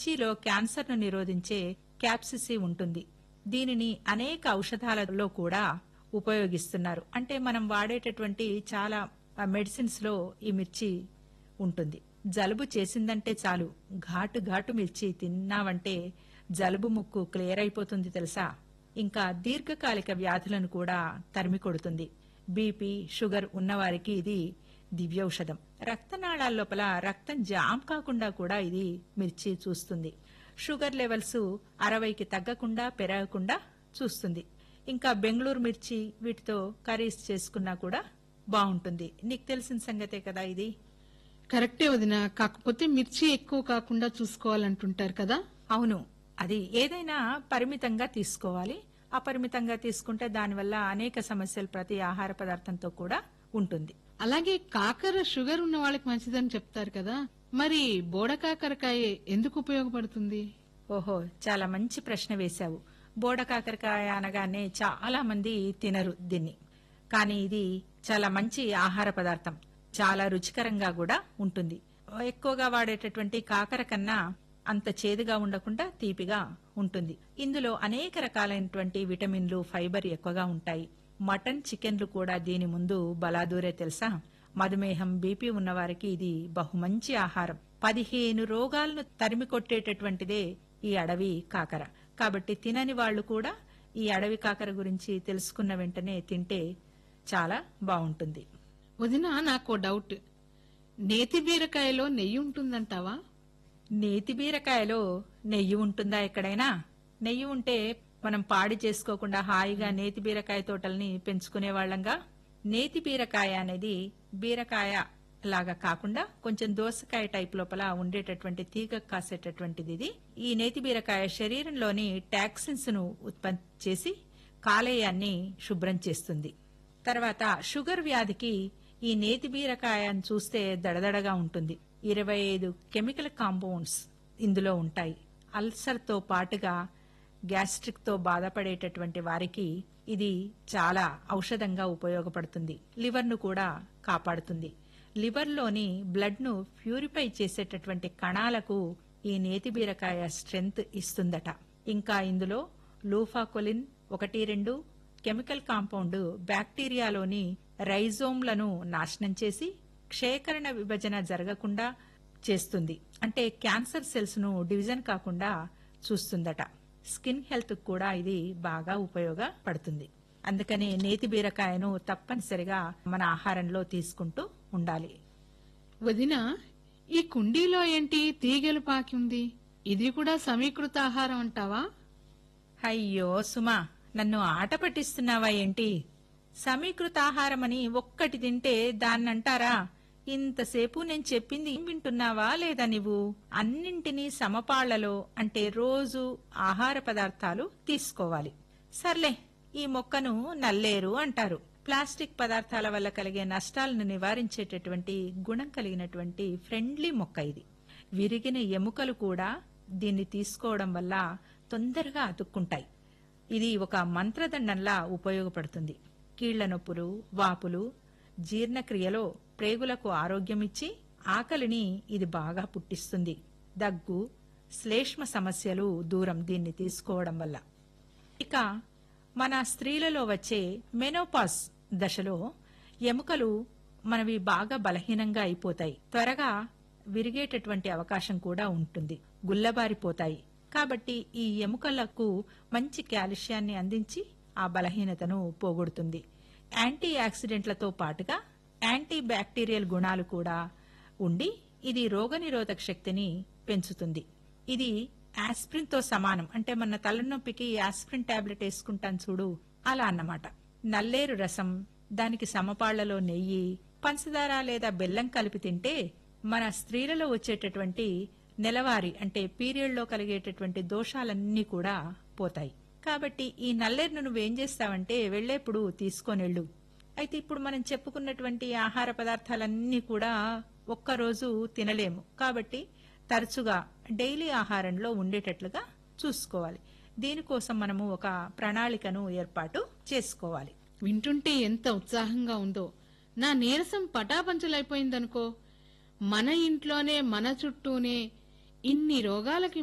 మిర్చిలో క్యాన్సర్ను నిరోధించే క్యాప్సిసి ఉంటుంది దీనిని అనేక ఔషధాలలో కూడా ఉపయోగిస్తున్నారు అంటే మనం వాడేటటువంటి చాలా మెడిసిన్స్ లో ఈ మిర్చి ఉంటుంది జలుబు చేసిందంటే చాలు ఘాటు ఘాటు మిర్చి తిన్నావంటే జలుబు ముక్కు క్లియర్ అయిపోతుంది తెలుసా ఇంకా దీర్ఘకాలిక వ్యాధులను కూడా తరిమి కొడుతుంది బీపీ షుగర్ ఉన్నవారికి ఇది దివ్యౌషధం రక్తనాళాల లోపల రక్తం జామ్ కాకుండా కూడా ఇది మిర్చి చూస్తుంది షుగర్ లెవెల్స్ అరవైకి తగ్గకుండా పెరగకుండా చూస్తుంది ఇంకా బెంగళూరు మిర్చి వీటితో కర్రీస్ చేసుకున్నా కూడా బాగుంటుంది నీకు తెలిసిన సంగతే కదా ఇది కరెక్టే వదిన కాకపోతే మిర్చి ఎక్కువ కాకుండా చూసుకోవాలంటుంటారు కదా అవును అది ఏదైనా పరిమితంగా తీసుకోవాలి అపరిమితంగా తీసుకుంటే దానివల్ల అనేక సమస్యలు ప్రతి ఆహార పదార్థంతో కూడా ఉంటుంది అలాగే కాకర షుగర్ ఉన్న వాళ్ళకి మంచిదని చెప్తారు కదా మరి బోడ కాకరకాయ ఎందుకు ఉపయోగపడుతుంది ఓహో చాలా మంచి ప్రశ్న వేశావు బోడ కాకరకాయ అనగానే చాలా మంది తినరు దీన్ని కానీ ఇది చాలా మంచి ఆహార పదార్థం చాలా రుచికరంగా కూడా ఉంటుంది ఎక్కువగా వాడేటటువంటి కాకర కన్నా అంత చేదుగా ఉండకుండా తీపిగా ఉంటుంది ఇందులో అనేక రకాలైనటువంటి విటమిన్లు ఫైబర్ ఎక్కువగా ఉంటాయి మటన్ చికెన్లు కూడా దీని ముందు బలాదూరే తెలుసా మధుమేహం బీపీ ఉన్నవారికి ఇది బహుమంచి ఆహారం పదిహేను రోగాలను తరిమి కొట్టేటటువంటిదే ఈ అడవి కాకర కాబట్టి తినని వాళ్ళు కూడా ఈ అడవి కాకర గురించి తెలుసుకున్న వెంటనే తింటే చాలా బాగుంటుంది వదిన నాకు డౌట్ నేతి బీరకాయలో నెయ్యి ఉంటుందంటావా నేతి బీరకాయలో నెయ్యి ఉంటుందా ఎక్కడైనా నెయ్యి ఉంటే మనం పాడి చేసుకోకుండా హాయిగా నేతి బీరకాయ తోటల్ని పెంచుకునే వాళ్ళంగా నేతి బీరకాయ అనేది బీరకాయ లాగా కాకుండా కొంచెం దోసకాయ టైప్ లోపల ఉండేటటువంటి తీగ కాసేటటువంటిది ఇది ఈ నేతి బీరకాయ శరీరంలోని టాక్సిన్స్ ను ఉత్పత్తి చేసి కాలేయాన్ని శుభ్రం చేస్తుంది తర్వాత షుగర్ వ్యాధికి ఈ నేతి బీరకాయను చూస్తే దడదడగా ఉంటుంది ఇరవై ఐదు కెమికల్ కాంపౌండ్స్ ఇందులో ఉంటాయి అల్సర్ తో పాటుగా గ్యాస్ట్రిక్ తో బాధపడేటటువంటి వారికి ఇది చాలా ఔషధంగా ఉపయోగపడుతుంది లివర్ ను కూడా కాపాడుతుంది లివర్ లోని బ్లడ్ ను ప్యూరిఫై చేసేటటువంటి కణాలకు ఈ నేతి బీరకాయ స్ట్రెంగ్త్ ఇస్తుందట ఇంకా ఇందులో లూఫాకొలిన్ ఒకటి రెండు కెమికల్ కాంపౌండ్ బ్యాక్టీరియాలోని రైజోమ్లను నాశనం చేసి క్షయకరణ విభజన జరగకుండా చేస్తుంది అంటే క్యాన్సర్ సెల్స్ ను డివిజన్ కాకుండా చూస్తుందట స్కిన్ హెల్త్ కూడా ఇది బాగా ఉపయోగపడుతుంది అందుకని నేతి బీరకాయను తప్పనిసరిగా మన ఆహారంలో తీసుకుంటూ ఉండాలి వదిన ఈ కుండీలో ఏంటి తీగలు పాకి ఉంది ఇది కూడా సమీకృత ఆహారం అంటావా అయ్యో సుమా నన్ను ఆట పట్టిస్తున్నావా ఏంటి సమీకృత ఆహారమని ఒక్కటి తింటే దాన్నంటారా ఇంతసేపు నేను చెప్పింది ఏం వింటున్నావా లేదా నీవు అన్నింటినీ సమపాళ్లలో అంటే రోజు ఆహార పదార్థాలు తీసుకోవాలి సర్లే ఈ మొక్కను నల్లేరు అంటారు ప్లాస్టిక్ పదార్థాల వల్ల కలిగే నష్టాలను నివారించేటటువంటి గుణం కలిగినటువంటి ఫ్రెండ్లీ మొక్క ఇది విరిగిన ఎముకలు కూడా దీన్ని తీసుకోవడం వల్ల తొందరగా అతుక్కుంటాయి ఇది ఒక మంత్రదండంలా ఉపయోగపడుతుంది కీళ్ల నొప్పులు వాపులు జీర్ణక్రియలో ప్రేగులకు ఆరోగ్యమిచ్చి ఆకలిని ఇది బాగా పుట్టిస్తుంది దగ్గు శ్లేష్మ సమస్యలు దూరం దీన్ని తీసుకోవడం వల్ల ఇక మన స్త్రీలలో వచ్చే మెనోపాస్ దశలో ఎముకలు మనవి బాగా బలహీనంగా అయిపోతాయి త్వరగా విరిగేటటువంటి అవకాశం కూడా ఉంటుంది గుల్లబారిపోతాయి కాబట్టి ఈ ఎముకలకు మంచి కాల్షియాన్ని అందించి ఆ బలహీనతను పోగొడుతుంది యాంటీ యాక్సిడెంట్లతో పాటుగా యాంటీ బ్యాక్టీరియల్ గుణాలు కూడా ఉండి ఇది రోగనిరోధక శక్తిని పెంచుతుంది ఇది ఆస్ప్రిన్ తో సమానం అంటే మన తలనొప్పికి ఆస్ప్రిన్ టాబ్లెట్ వేసుకుంటాం చూడు అలా అన్నమాట నల్లేరు రసం దానికి సమపాళ్లలో నెయ్యి పంచదార లేదా బెల్లం కలిపి తింటే మన స్త్రీలలో వచ్చేటటువంటి నెలవారి అంటే పీరియడ్ లో కలిగేటటువంటి దోషాలన్నీ కూడా పోతాయి కాబట్టి ఈ నల్లేరును నువ్వేం చేస్తావంటే వెళ్లేప్పుడు తీసుకొనెళ్ళు అయితే ఇప్పుడు మనం చెప్పుకున్నటువంటి ఆహార పదార్థాలన్నీ కూడా ఒక్కరోజు తినలేము కాబట్టి తరచుగా డైలీ ఆహారంలో ఉండేటట్లుగా చూసుకోవాలి దీనికోసం మనము ఒక ప్రణాళికను ఏర్పాటు చేసుకోవాలి వింటుంటే ఎంత ఉత్సాహంగా ఉందో నా నీరసం పటాపంచలైపోయిందనుకో మన ఇంట్లోనే మన చుట్టూనే ఇన్ని రోగాలకి